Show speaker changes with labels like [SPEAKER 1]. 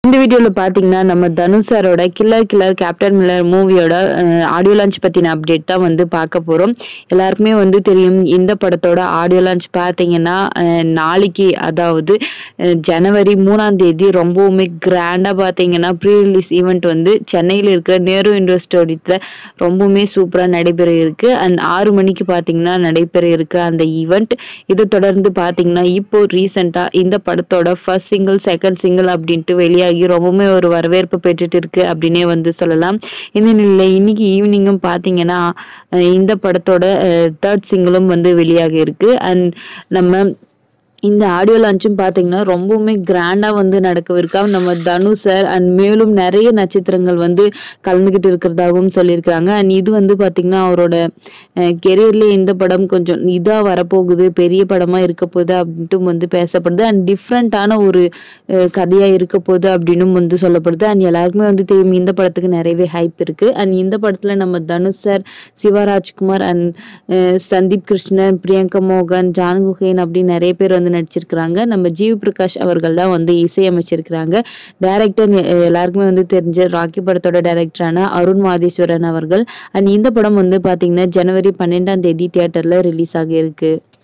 [SPEAKER 1] இந்த வீடியோல பாத்தீங்கன்னா நம்ம தனுஷ் சாரோட கில்லர் கில்லர் கேப்டன் மில்லர் மூவியோட ஆடியோ லான்ச் பத்தின அப்டேட் தான் வந்து பார்க்க போறோம் எல்லாருக்குமே வந்து தெரியும் இந்த படத்தோட ஆடியோ லான்ச் பாத்தீங்கன்னா அஹ், நாளைக்கு அதாவது அஹ், ஜனவரி மூணாம் தேதி ரொம்பவுமே கிராண்டா பாத்தீங்கன்னா ப்ரீ ரிலீஸ் ஈவெண்ட் வந்து சென்னையில் இருக்கிற நேரு இண்டோர் ஸ்டோடியத்தில் ரொம்பவுமே சூப்பரா நடைபெற இருக்கு அண்ட் ஆறு மணிக்கு பாத்தீங்கன்னா நடைபெற இருக்கு அந்த ஈவெண்ட் இதை தொடர்ந்து பாத்தீங்கன்னா இப்போ ரீசெண்டா இந்த படத்தோட ஃபர்ஸ்ட் சிங்கிள் செகண்ட் சிங்கிள் அப்படின்ட்டு வெளியாகி ரொம்பவுமே ஒரு வரவேற்பு பெற்றுட்டு இருக்கு அப்படின்னே வந்து சொல்லலாம் இந்த நிலையில இன்னைக்கு ஈவினிங்கும் பாத்தீங்கன்னா அஹ் இந்த படத்தோட தேர்ட் சிங்கிளும் வந்து வெளியாகி இருக்கு அண்ட் நம்ம இந்த ஆடியோ லான்ச்சும் பார்த்தீங்கன்னா ரொம்பவுமே கிராண்டா வந்து நடக்கவிருக்கா நம்ம தனுஷ் சார் அண்ட் மேலும் நிறைய நட்சத்திரங்கள் வந்து கலந்துக்கிட்டு இருக்கிறதாகவும் சொல்லியிருக்கிறாங்க அண்ட் இது வந்து பார்த்தீங்கன்னா அவரோட கெரியர்ல இந்த படம் கொஞ்சம் இதா வரப்போகுது பெரிய படமா இருக்க போகுது அப்படின்ட்டு வந்து பேசப்படுது அண்ட் டிஃப்ரெண்ட்டான ஒரு அஹ், கதையா இருக்க போகுது அப்படின்னும் வந்து சொல்லப்படுது அண்ட் எல்லாருக்குமே வந்து தெரியும் இந்த படத்துக்கு நிறையவே ஹைப் இருக்கு அண்ட் இந்த படத்துல நம்ம தனுஷ் சார் சிவராஜ்குமார் அண்ட் சந்தீப் கிருஷ்ணன் பிரியங்கா மோகன் ஜான் குஹேன் அப்படின்னு நிறைய பேர் வந்து நடிச்சிருக்கிறாங்க நம்ம ஜிவி பிரகாஷ் அவர்கள் தான் வந்து இசையமைச்சிருக்கிறாங்க டைரக்டர் எல்லாருக்குமே வந்து தெரிஞ்ச ராக்கி படத்தோட டைரக்டரான அருண் மாதேஸ்வரன் அவர்கள் அண்ட் இந்த படம் வந்து பாத்தீங்கன்னா ஜனவரி பன்னெண்டாம் தேதி தியேட்டர்ல ரிலீஸ் ஆகியிருக்கு